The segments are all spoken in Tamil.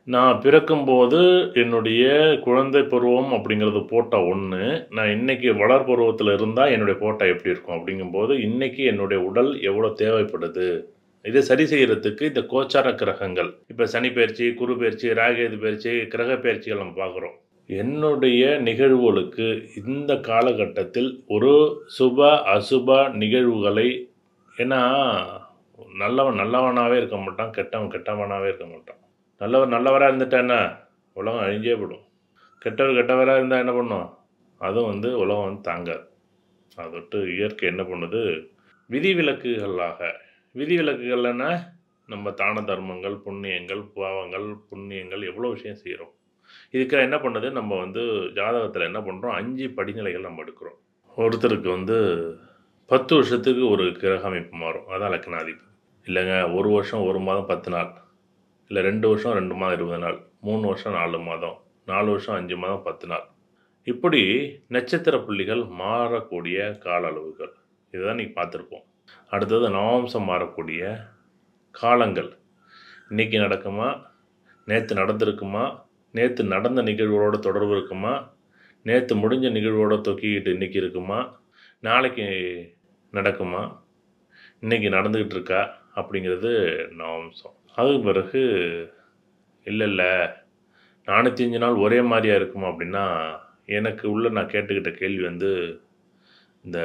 நான் பிறக்கும்போது என்னுடைய குழந்தை பருவம் அப்படிங்கிறது போட்டா ஒன்று நான் இன்னைக்கு வளர் பருவத்தில் இருந்தால் என்னுடைய போட்டா எப்படி இருக்கும் அப்படிங்கும்போது இன்னைக்கு என்னுடைய உடல் எவ்வளோ தேவைப்படுது இதை சரி செய்யறதுக்கு இந்த கோச்சார கிரகங்கள் இப்போ சனி பயிற்சி குரு பயிற்சி ராகேது பயிற்சி கிரக பயிற்சிகள் நம்ம பார்க்குறோம் என்னுடைய நிகழ்வுகளுக்கு இந்த காலகட்டத்தில் ஒரு சுப அசுப நிகழ்வுகளை ஏன்னா நல்லவன் நல்லவனாகவே இருக்க மாட்டான் கெட்டவன் கெட்டவனாகவே இருக்க மாட்டான் நல்லவர் நல்லவராக இருந்துட்டான்னா உலகம் அழிஞ்சே போடும் கெட்டவர் கெட்டவராக இருந்தால் என்ன பண்ணும் அதுவும் வந்து உலகம் வந்து தாங்காது அதை விட்டு இயற்கை என்ன பண்ணுது விதிவிலக்குகளாக விதிவிலக்குகள்னா நம்ம தான தர்மங்கள் புண்ணியங்கள் பாவங்கள் புண்ணியங்கள் எவ்வளோ விஷயம் செய்கிறோம் இதுக்கு என்ன பண்ணுது நம்ம வந்து ஜாதகத்தில் என்ன பண்ணுறோம் அஞ்சு படிநிலைகள் நம்ம எடுக்கிறோம் ஒருத்தருக்கு வந்து பத்து வருஷத்துக்கு ஒரு கிரக அமைப்பு மாறும் அதான் லக்னாதிபதி இல்லைங்க ஒரு வருஷம் ஒரு மாதம் பத்து நாள் இல்லை ரெண்டு வருஷம் ரெண்டு மாதம் இருபது நாள் மூணு வருஷம் நாலு மாதம் நாலு வருஷம் அஞ்சு மாதம் பத்து நாள் இப்படி நட்சத்திர புள்ளிகள் மாறக்கூடிய கால அளவுகள் இதுதான் நீங்கள் பார்த்துருப்போம் அடுத்தது நவாம்சம் மாறக்கூடிய காலங்கள் இன்றைக்கி நடக்குமா நேற்று நடந்திருக்குமா நேற்று நடந்த நிகழ்வுகளோட தொடர்பு இருக்குமா நேற்று முடிஞ்ச நிகழ்வோட தொக்கிக்கிட்டு இன்றைக்கி இருக்குமா நாளைக்கு நடக்குமா இன்றைக்கி நடந்துக்கிட்டு இருக்கா அப்படிங்கிறது நவம்சம் அதுக்கு பிறகு இல்லை இல்லை நானூற்றி அஞ்சு நாள் ஒரே மாதிரியா இருக்குமா அப்படின்னா எனக்கு உள்ள நான் கேட்டுக்கிட்ட கேள்வி வந்து இந்த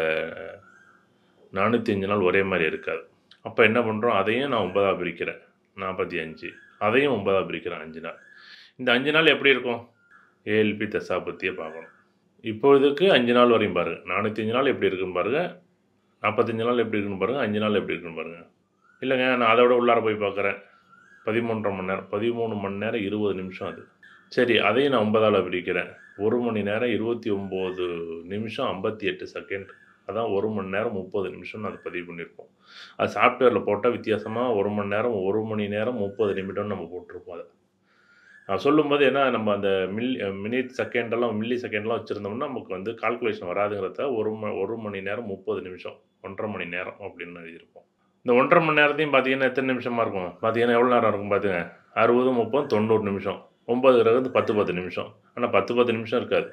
நானூற்றி அஞ்சு நாள் ஒரே மாதிரி இருக்காது அப்போ என்ன பண்ணுறோம் அதையும் நான் ஒன்பதாக பிரிக்கிறேன் நாற்பத்தி அஞ்சு அதையும் ஒன்பதாக பிரிக்கிறேன் அஞ்சு நாள் இந்த அஞ்சு நாள் எப்படி இருக்கும் ஏஎல்பி தசாபத்தியை பார்க்கணும் இப்பொழுதுக்கு அஞ்சு நாள் வரையும் பாருங்கள் நானூற்றி அஞ்சு நாள் எப்படி இருக்குன்னு பாருங்கள் நாற்பத்தஞ்சு நாள் எப்படி இருக்குன்னு பாருங்கள் அஞ்சு நாள் எப்படி இருக்குன்னு பாருங்கள் இல்லைங்க நான் அதை விட உள்ளார போய் பார்க்குறேன் பதிமூன்றரை மணி நேரம் பதிமூணு மணி நேரம் இருபது நிமிஷம் அது சரி அதையும் நான் ஒன்பதால் பிரிக்கிறேன் ஒரு மணி நேரம் இருபத்தி ஒம்பது நிமிஷம் ஐம்பத்தி எட்டு செகண்ட் அதான் ஒரு மணி நேரம் முப்பது நிமிஷம்னு அது பதிவு பண்ணியிருப்போம் அது சாஃப்ட்வேரில் போட்டால் வித்தியாசமாக ஒரு மணி நேரம் ஒரு மணி நேரம் முப்பது நிமிடம்னு நம்ம போட்டிருப்போம் அதை நான் சொல்லும்போது என்ன நம்ம அந்த மில் மினிட் செகண்டெல்லாம் மில்லி செகண்ட்லாம் வச்சுருந்தோம்னா நமக்கு வந்து கால்குலேஷன் வராதுங்கிறத ஒரு ம ஒரு மணி நேரம் முப்பது நிமிஷம் ஒன்றரை மணி நேரம் அப்படின்னு எழுதியிருப்போம் இந்த ஒன்றரை மணி நேரத்தையும் பார்த்தீங்கன்னா எத்தனை நிமிஷமாக இருக்கும் பார்த்தீங்கன்னா எவ்வளோ நேரம் இருக்கும் பார்த்துங்க அறுபது முப்பது தொண்ணூறு நிமிஷம் ஒம்பது கிரகத்து பத்து பத்து நிமிஷம் ஆனால் பத்து பத்து நிமிஷம் இருக்காது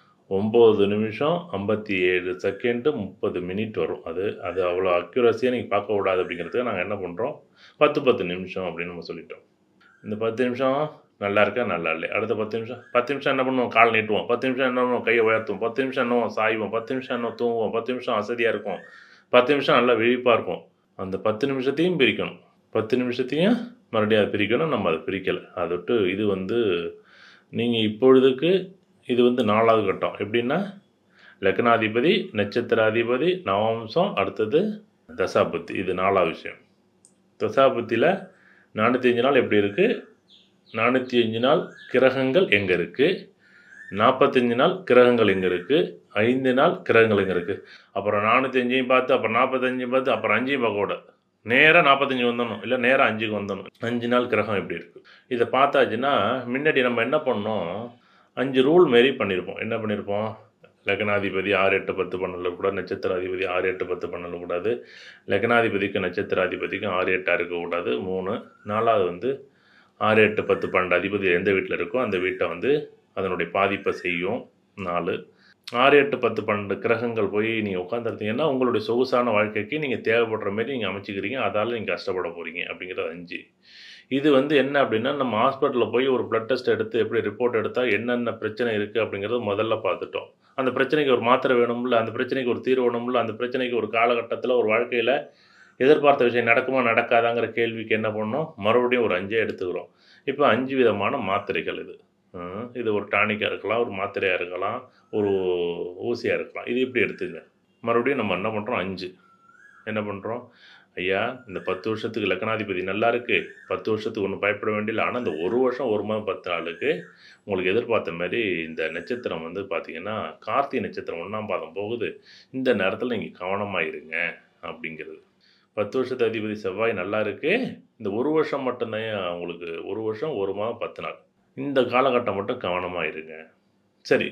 ஒம்பது நிமிஷம் ஐம்பத்தி ஏழு செகண்டு முப்பது மினிட் வரும் அது அது அவ்வளோ அக்யூரஸியாக நீங்கள் பார்க்க கூடாது அப்படிங்கிறதுக்கு நாங்கள் என்ன பண்ணுறோம் பத்து பத்து நிமிஷம் அப்படின்னு நம்ம சொல்லிட்டோம் இந்த பத்து நிமிஷம் நல்லா இருக்கா நல்லா இல்லை அடுத்த பத்து நிமிஷம் பத்து நிமிஷம் என்ன பண்ணுவோம் கால் நீட்டுவோம் பத்து நிமிஷம் என்ன பண்ணுவோம் கையை உயர்த்துவோம் பத்து நிமிஷம் என்ன சாய்வோம் பத்து நிமிஷம் என்ன தூங்குவோம் பத்து நிமிஷம் அசதியாக இருக்கும் பத்து நிமிஷம் நல்லா விழிப்பாக இருக்கும் அந்த பத்து நிமிஷத்தையும் பிரிக்கணும் பத்து நிமிஷத்தையும் மறுபடியும் அதை பிரிக்கணும் நம்ம அதை பிரிக்கலை அதை விட்டு இது வந்து நீங்கள் இப்பொழுதுக்கு இது வந்து நாலாவது கட்டம் எப்படின்னா லக்னாதிபதி நட்சத்திராதிபதி நவம்சம் அடுத்தது தசாபுத்தி இது நாலாவது விஷயம் தசாபுத்தியில் நானூற்றி அஞ்சு நாள் எப்படி இருக்குது நானூற்றி அஞ்சு நாள் கிரகங்கள் எங்கே இருக்குது நாற்பத்தஞ்சு நாள் கிரகங்கள் எங்கே இருக்குது ஐந்து நாள் கிரகங்கள் எங்கே இருக்குது அப்புறம் நானூற்றி அஞ்சையும் பார்த்து அப்புறம் நாற்பத்தஞ்சையும் பார்த்து அப்புறம் அஞ்சையும் பார்க்க கூட நேராக நாற்பத்தஞ்சு வந்துடணும் இல்லை நேராக அஞ்சுக்கு வந்துடணும் அஞ்சு நாள் கிரகம் எப்படி இருக்குது இதை பார்த்தாச்சுன்னா முன்னாடி நம்ம என்ன பண்ணோம் அஞ்சு ரூல் மாரி பண்ணியிருப்போம் என்ன பண்ணியிருப்போம் லக்னாதிபதி ஆறு எட்டு பத்து பண்ணக்கூடாது நட்சத்திராதிபதி ஆறு எட்டு பத்து பண்ணக்கூடாது லக்னாதிபதிக்கு நட்சத்திராதிபதிக்கும் ஆறு எட்டாக இருக்கக்கூடாது மூணு நாலாவது வந்து ஆறு எட்டு பத்து பன்னெண்டு அதிபதி எந்த வீட்டில் இருக்கோ அந்த வீட்டை வந்து அதனுடைய பாதிப்பை செய்யும் நாலு ஆறு எட்டு பத்து பன்னெண்டு கிரகங்கள் போய் நீங்கள் உட்காந்துருந்தீங்கன்னா உங்களுடைய சொகுசான வாழ்க்கைக்கு நீங்கள் தேவைப்படுற மாதிரி நீங்கள் அமைச்சிக்கிறீங்க அதால் நீங்கள் கஷ்டப்பட போகிறீங்க அப்படிங்கிறது அஞ்சு இது வந்து என்ன அப்படின்னா நம்ம ஹாஸ்பிட்டலில் போய் ஒரு ப்ளட் டெஸ்ட் எடுத்து எப்படி ரிப்போர்ட் எடுத்தால் என்னென்ன பிரச்சனை இருக்குது அப்படிங்கிறது முதல்ல பார்த்துட்டோம் அந்த பிரச்சனைக்கு ஒரு மாத்திரை வேணும்ல அந்த பிரச்சனைக்கு ஒரு தீர்வு வேணும்ல அந்த பிரச்சனைக்கு ஒரு காலகட்டத்தில் ஒரு வாழ்க்கையில் எதிர்பார்த்த விஷயம் நடக்குமா நடக்காதாங்கிற கேள்விக்கு என்ன பண்ணோம் மறுபடியும் ஒரு அஞ்சே எடுத்துக்கிறோம் இப்போ அஞ்சு விதமான மாத்திரைகள் இது ஹம், இது ஒரு டானிக்காக இருக்கலாம் ஒரு மாத்திரையாக இருக்கலாம் ஒரு ஊசியாக இருக்கலாம் இது இப்படி எடுத்துங்க மறுபடியும் நம்ம என்ன பண்ணுறோம் அஞ்சு என்ன பண்ணுறோம் ஐயா இந்த பத்து வருஷத்துக்கு லக்னாதிபதி நல்லா இருக்குது பத்து வருஷத்துக்கு ஒன்றும் பயப்பட வேண்டியதில்லை ஆனால் இந்த ஒரு வருஷம் ஒரு மாதம் பத்து நாளுக்கு உங்களுக்கு எதிர்பார்த்த மாதிரி இந்த நட்சத்திரம் வந்து பார்த்தீங்கன்னா கார்த்திகை நட்சத்திரம் ஒன்றாம் பாதம் போகுது இந்த நேரத்தில் நீங்கள் கவனமாக இருங்க அப்படிங்கிறது பத்து வருஷத்து அதிபதி செவ்வாய் நல்லா இருக்கு இந்த ஒரு வருஷம் மட்டும்தான் உங்களுக்கு ஒரு வருஷம் ஒரு மாதம் பத்து நாள் இந்த காலகட்டம் மட்டும் கவனமாக இருங்க சரி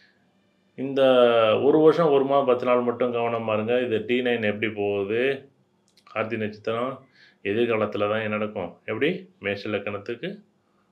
இந்த ஒரு வருஷம் ஒரு மாதம் பத்து நாள் மட்டும் கவனமாக இருங்க இது டி நைன் எப்படி போகுது கார்த்திகை நட்சத்திரம் எதிர்காலத்தில் தான் என்ன நடக்கும் எப்படி மேஷ லக்கணத்துக்கு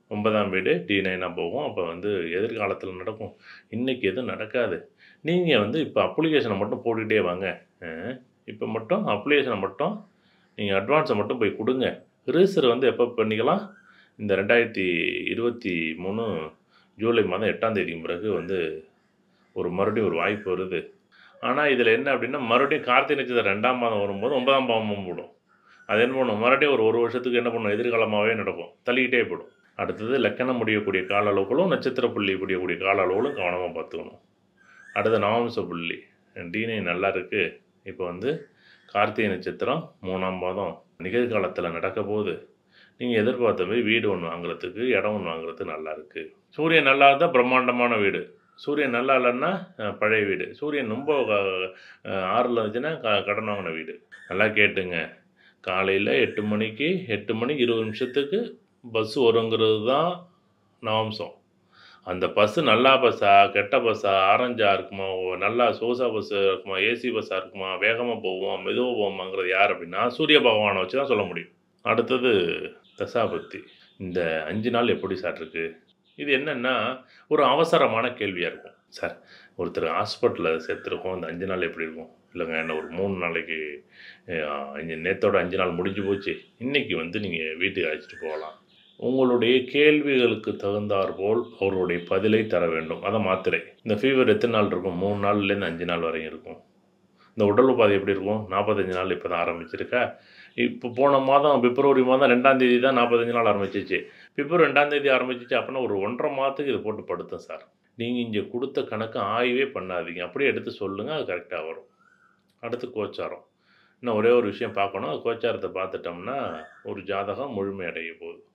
ஒன்பதாம் வீடு டி நைனாக போகும் அப்போ வந்து எதிர்காலத்தில் நடக்கும் இன்றைக்கி எதுவும் நடக்காது நீங்கள் வந்து இப்போ அப்ளிகேஷனை மட்டும் போட்டுக்கிட்டே வாங்க இப்போ மட்டும் அப்ளிகேஷனை மட்டும் நீங்கள் அட்வான்ஸை மட்டும் போய் கொடுங்க ரிஜிஸ்டர் வந்து எப்போ பண்ணிக்கலாம் இந்த ரெண்டாயிரத்தி இருபத்தி மூணு ஜூலை மாதம் எட்டாம் தேதிக்கு பிறகு வந்து ஒரு மறுபடியும் ஒரு வாய்ப்பு வருது ஆனால் இதில் என்ன அப்படின்னா மறுபடியும் கார்த்திகை நட்சத்திரம் ரெண்டாம் மாதம் வரும்போது ஒன்பதாம் பாவமும் போடும் அது என்ன பண்ணும் மறுபடியும் ஒரு ஒரு வருஷத்துக்கு என்ன பண்ணும் எதிர்காலமாகவே நடக்கும் தள்ளிக்கிட்டே போடும் அடுத்தது லக்கணம் முடியக்கூடிய கால அளவுகளும் நட்சத்திர புள்ளி முடியக்கூடிய கால அளவுகளும் கவனமாக பார்த்துக்கணும் அடுத்து நவம்ச புள்ளி டீனை நல்லா இருக்குது இப்போ வந்து கார்த்திகை நட்சத்திரம் மூணாம் பாதம் நிகழ்காலத்தில் நடக்க போகுது நீங்கள் எதிர்பார்த்த மாதிரி வீடு ஒன்று வாங்குறதுக்கு இடம் ஒன்று வாங்குறதுக்கு நல்லா இருக்குது சூரியன் நல்லா இருந்தால் பிரம்மாண்டமான வீடு சூரியன் நல்லா இல்லைன்னா அஹ், பழைய வீடு சூரியன் ரொம்ப அஹ், ஆறில் இருந்துச்சுன்னா க கடன் வாங்கின வீடு நல்லா கேட்டுங்க காலையில் எட்டு மணிக்கு எட்டு மணி இருபது நிமிஷத்துக்கு பஸ்ஸு வருங்கிறது தான் நவம்சம் அந்த பஸ்ஸு நல்லா பஸ்ஸா கெட்ட பஸ்ஸா ஆரஞ்சா இருக்குமா ஓ- நல்லா சோசா பஸ்ஸு இருக்குமா ஏசி பஸ்ஸாக இருக்குமா வேகமாக போவோம் மெதுவாக போவோமாங்கிறது யார் அப்படின்னா சூரிய பகவானை வச்சு தான் சொல்ல முடியும் அடுத்தது தசாபக்தி இந்த அஞ்சு நாள் எப்படி சார் இருக்கு இது என்னென்னா ஒரு அவசரமான கேள்வியாக இருக்கும் சார் ஒருத்தர் ஹாஸ்பிட்டலில் சேர்த்துருக்கோம் இந்த அஞ்சு நாள் எப்படி இருக்கும் இல்லைங்க என்ன ஒரு மூணு நாளைக்கு அஹ், அஞ்சு நேத்தோட அஞ்சு நாள் முடிஞ்சு போச்சு இன்றைக்கி வந்து நீங்கள் வீட்டுக்கு அழைச்சிட்டு போகலாம் உங்களுடைய கேள்விகளுக்கு தகுந்தாற்போல் அவர்களுடைய பதிலை தர வேண்டும் அதை மாத்திரை இந்த ஃபீவர் எத்தனை நாள் இருக்கும் மூணு நாள்லேருந்து அஞ்சு நாள் வரையும் இருக்கும் இந்த உடல் உபாதை எப்படி இருக்கும் நாற்பத்தஞ்சு நாள் இப்போ தான் ஆரம்பிச்சிருக்கா இப்போ போன மாதம் பிப்ரவரி மாதம் ரெண்டாம் தேதி தான் நாற்பத்தஞ்சு நாள் ஆரம்பிச்சிச்சு பிப்ரவரி ரெண்டாம் தேதி ஆரம்பிச்சிச்சு அப்படின்னா ஒரு ஒன்றரை மாதத்துக்கு இது போட்டு படுத்தும் சார் நீங்கள் இங்கே கொடுத்த கணக்கு ஆய்வே பண்ணாதீங்க அப்படியே எடுத்து சொல்லுங்கள் அது கரெக்டாக வரும் அடுத்து கோச்சாரம் இன்னும் ஒரே ஒரு விஷயம் பார்க்கணும் கோச்சாரத்தை பார்த்துட்டோம்னா ஒரு ஜாதகம் முழுமை அடைய போகுது